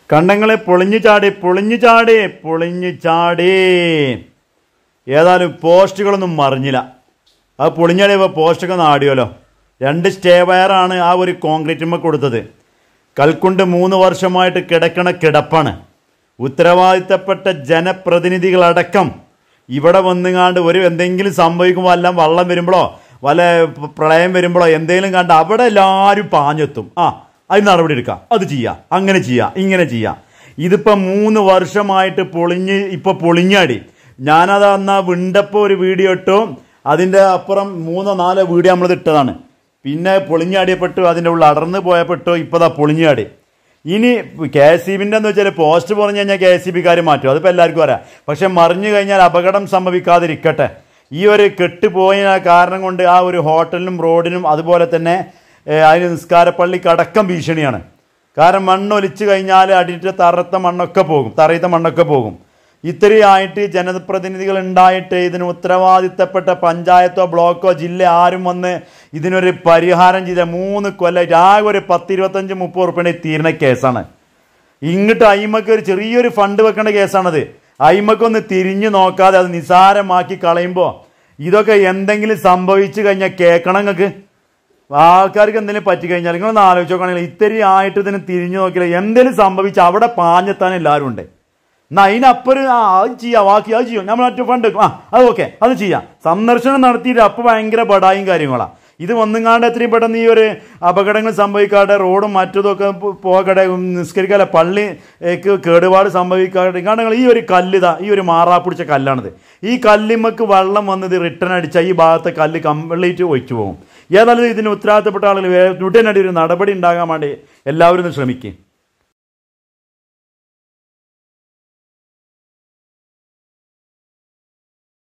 കണ്ടങ്ങളെ പൊളിഞ്ഞു ചാടി പൊളിഞ്ഞു ചാടി പൊളിഞ്ഞു ചാടി ഏതായാലും പോസ്റ്റുകളൊന്നും മറിഞ്ഞില്ല അത് പൊളിഞ്ഞാടിയപ്പോൾ പോസ്റ്റൊക്കെ ഒന്ന് ആടിയല്ലോ രണ്ട് സ്റ്റേ വയറാണ് ആ ഒരു കോൺക്രീറ്റുമ്മ കൊടുത്തത് കൽക്കുണ്ട് മൂന്ന് വർഷമായിട്ട് കിടക്കണ കിടപ്പാണ് ഉത്തരവാദിത്തപ്പെട്ട ജനപ്രതിനിധികളടക്കം ഇവിടെ വന്നുകാണ്ട് ഒരു എന്തെങ്കിലും സംഭവിക്കുമ്പോൾ എല്ലാം വള്ളം വരുമ്പോഴോ വല്ല പ- പ്രളയം വരുമ്പോഴോ എന്തെങ്കിലും കണ്ട് അവിടെ എല്ലാവരും പാഞ്ഞെത്തും ആ അത് നടപടി എടുക്കാം അത് ചെയ്യാം അങ്ങനെ ചെയ്യാം ഇങ്ങനെ ചെയ്യാം ഇതിപ്പോൾ മൂന്ന് വർഷമായിട്ട് പൊളിഞ്ഞ് ഇപ്പോൾ പൊളിഞ്ഞാടി ഞാനത് അന്ന് വിണ്ടപ്പോൾ ഒരു വീഡിയോ ഇട്ടു അതിൻ്റെ അപ്പുറം മൂന്നോ നാലോ വീഡിയോ നമ്മളത് ഇട്ടതാണ് പിന്നെ പൊളിഞ്ഞാടിയപ്പെട്ടു അതിൻ്റെ ഉള്ളിൽ അടർന്ന് പോയപ്പെട്ടു ഇപ്പോൾ ദാ പൊളിഞ്ഞാടി ഇനി കെ എസ് സി ബിൻ്റെ എന്ന് വെച്ചാൽ പോസ്റ്റ് പറഞ്ഞു കഴിഞ്ഞാൽ കെ എസ് സി ബിക്കാർ മാറ്റും അതിപ്പോൾ എല്ലാവർക്കും അറിയാം പക്ഷെ മറിഞ്ഞു കഴിഞ്ഞാൽ അപകടം സംഭവിക്കാതിരിക്കട്ടെ ഈ ഒരു കെട്ടുപോയ കാരണം കൊണ്ട് ആ ഒരു ഹോട്ടലിനും റോഡിനും അതുപോലെ തന്നെ ഏഹ്, അതിന് നിസ്കാരപ്പള്ളിക്ക് അടക്കം ഭീഷണിയാണ് കാരണം മണ്ണൊലിച്ചു കഴിഞ്ഞാൽ അടിയിട്ട് തറത്ത മണ്ണൊക്കെ പോകും തറയത്ത മണ്ണൊക്കെ പോകും ഇത്രയായിട്ട് ജനപ്രതിനിധികൾ ഉണ്ടായിട്ട് ഇതിന് ഉത്തരവാദിത്തപ്പെട്ട പഞ്ചായത്തോ ബ്ലോക്കോ ജില്ല ആരും വന്ന് ഇതിനൊരു പരിഹാരം ചെയ്ത മൂന്ന് കൊല്ലമായിട്ട് ആകെ ഒരു പത്ത് ഇരുപത്തഞ്ച് മുപ്പത് ഉറുപ്പിയുടെ തീരുന്ന കേസാണ് ഇങ്ങോട്ട് അയിമക്ക് ഒരു ചെറിയൊരു ഫണ്ട് വെക്കേണ്ട കേസാണത് അയിമക്കൊന്ന് തിരിഞ്ഞു നോക്കാതെ അത് നിസാരമാക്കി കളയുമ്പോൾ ഇതൊക്കെ എന്തെങ്കിലും സംഭവിച്ചു കഴിഞ്ഞാൽ കേൾക്കണം നിങ്ങൾക്ക് ആൾക്കാർക്ക് എന്തെങ്കിലും പറ്റി കഴിഞ്ഞാൽ നിങ്ങളൊന്ന് ആലോചിച്ച് നോക്കുകയാണെങ്കിൽ ഇത്തിരി ആയിട്ട് ഇതിന് തിരിഞ്ഞു നോക്കിയാൽ എന്തെങ്കിലും സംഭവിച്ചാൽ അവിടെ പാഞ്ഞെത്താൻ എല്ലാവരും ഉണ്ട് എന്നാ അതിനപ്പുറം ആ അത് ചെയ്യാം ബാക്കി അത് ചെയ്യും നമ്മൾ മറ്റു ഫണ്ട് വെക്കും. ആ അത് ഓക്കെ അത് ചെയ്യാം സന്ദർശനം നടത്തിയിട്ട് അപ്പോൾ ഭയങ്കര ബടായും കാര്യങ്ങളാണ് ഇത് വന്നുങ്ങാണ്ട് എത്രയും പെട്ടെന്ന് ഈ ഒരു അപകടങ്ങൾ സംഭവിക്കാതെ റോഡും മറ്റതൊക്കെ പോ- പോകട്ടെ നിസ്കരിക്കാതെ പള്ളിക്ക് കേടുപാട് സംഭവിക്കാതെ കാരണം ഈ ഒരു കല്ലിതാ ഈ ഒരു മാറാ പിടിച്ച കല്ലാണിത് ഈ കല്ലിമ്മക്ക് വെള്ളം വന്നത് റിട്ടേൺ അടിച്ചാൽ ഈ ഭാഗത്തെ കല്ല് കംപ്ലീറ്റ് ഒഴിച്ചു പോകും ഏതായാലും ഇതിന് ഉത്തരവാദിത്തപ്പെട്ട ആളുകൾ ഉടനടി ഒരു നടപടി ഉണ്ടാകാൻ വേണ്ടി എല്ലാവരും ഒന്ന് ശ്രമിക്കും